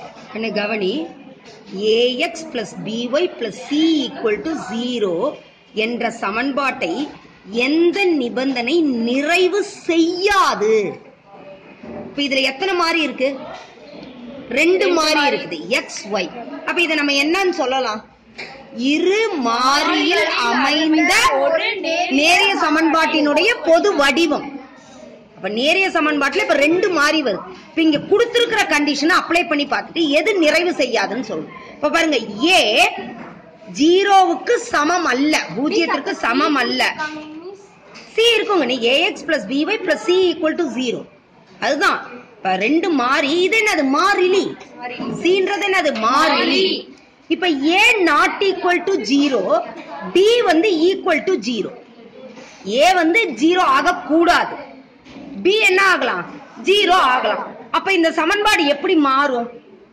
என்ன கவனி a x plus b y plus C equal to zero என்ற சமன்பாட்டை எந்த நிபந்தனை நிறைவு செய்யாது இப்ப இதுல எத்தனை மாறி இருக்கு ரெண்டு மாறி இருக்குது எக்ஸ் ஒய் அப்ப இதை நம்ம என்னன்னு சொல்லலாம் இரு மாறியில் அமைந்த நேரிய சமன்பாட்டினுடைய பொது வடிவம் அப்ப நேரிய சமன்பாட்டுல இப்ப ரெண்டு மாறி வருது இப்ப இங்க கொடுத்திருக்கிற கண்டிஷனை அப்ளை பண்ணி பார்த்துட்டு எது நிறைவு செய்யாதுன்னு சொல்லணும் இப்ப பாருங்க ஏ ஜீரோவுக்கு சமம் அல்ல பூஜ்ஜியத்திற்கு சமம் அல்ல சி இருக்குங்க நீ a x plus b y plus C equal to zero அதுதான் இப்ப ரெண்டு மாறி இது என்னது மாறிலி சீன்றது என்னது மாறிலி இப்ப a not equal to zero b வந்து ஈக்குவல் டு ஜீரோ ஏ வந்து ஜீரோ ஆகக்கூடாது பி என்ன ஆகலாம் ஜீரோ ஆகலாம் அப்ப இந்த சமன்பாடு எப்படி மாறும்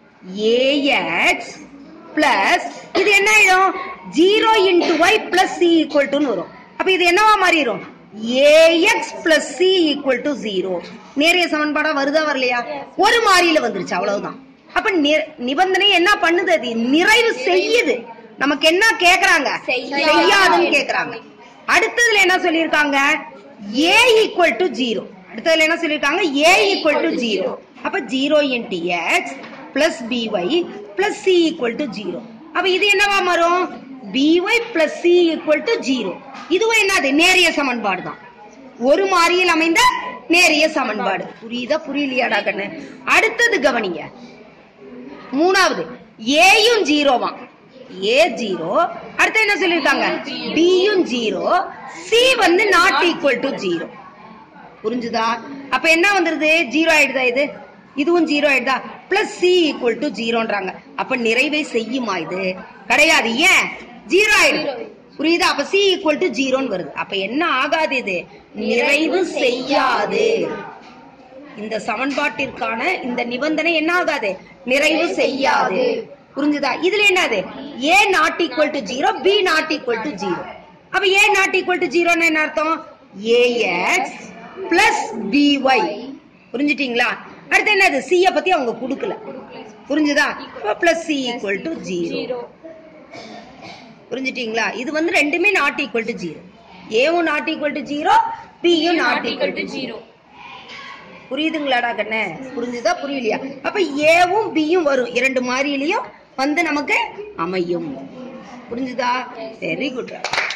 ஏஎக்ஸ் பிளஸ் இது என்ன ஆயிடும் zero into y plus C equal டுன்னு வரும் அப்ப இது என்னவா மாறிடும் a x plus C equal to zero நேரிய சமன்பாடா வருதா வரலையா ஒரு மாறியில வந்துருச்சு அவ்வளவுதான் அப்ப நி- நிபந்தனை என்ன பண்ணுது அது நிறைவு செய்யுது நமக்கு என்ன கேக்குறாங்க செய்யாதுன்னு கேக்குறாங்க அடுத்ததுல என்ன சொல்லியிருக்காங்க ஏ ஈக்குவல் டு ஜீரோ அடுத்ததுல என்ன சொல்லியிருக்காங்க ஏ ஈக்குவல் டு ஜீரோ அப்ப zero into x plus b y plus C equal to zero அப்ப இது என்னவா மாறும் b y plus C equal to zero இதுவும் என்னது நேரிய சமன்பாடு தான் ஒரு மாறியில் அமைந்த நேரிய சமன்பாடு புரியுதா புரியலையாடா கண்ணு அடுத்தது கவனிங்க மூணாவது ஏயும் ஜீரோவாம் ஏ ஜீரோ அடுத்து என்ன சொல்லிருக்காங்க பியும் ஜீரோ சி வந்து நாட் ஈக்குவல் டு ஜீரோ புரிஞ்சுதா அப்ப என்ன வந்துருது ஜீரோ ஆயிடுதா இது இதுவும் ஜீரோ ஆயிடுதா பிளஸ் சி ஈக்குவல் டு ஜீரோன்றாங்க அப்ப நிறைவை செய்யுமா இது கிடையாது ஏன் ஜீரோ ஆயிடுது புரியுதா அப்ப சி ஈக்குவல் டு ஜீரோன்னு வருது அப்ப என்ன ஆகாது இது நிறைவு செய்யாது இந்த சமன்பாட்டிற்கான இந்த நிபந்தனை என்ன ஆகாது நிறைவு செய்யாது புரிஞ்சுதா இதுல என்னது a not equal to zero b not equal to zero அப்ப ஏ நாட் ஈக்குவல் டு ஜீரோன்னு என்ன அர்த்தம் ஏஎக்ஸ் பிளஸ் பிஒய் புரிஞ்சுட்டீங்களா அடுத்து என்னது C ய பத்தி அவங்க கொடுக்கல புரிஞ்சுதா plus C equal to zero புரிஞ்சுட்டீங்களா இது வந்து ரெண்டுமே நாட் ஈக்குவல் டு ஜீரோ ஏவும் நாட் ஈக்குவல் டு ஜீரோ பியும் நாட் ஈக்குவல் டு ஜீரோ புரியுதுங்களாடா கண்ணு புரிஞ்சுதா புரியலையா அப்ப ஏவும் பியும் வரும் இரண்டு மாறியிலையும் வந்து நமக்கு அமையும் புரிஞ்சுதா வெரி குட்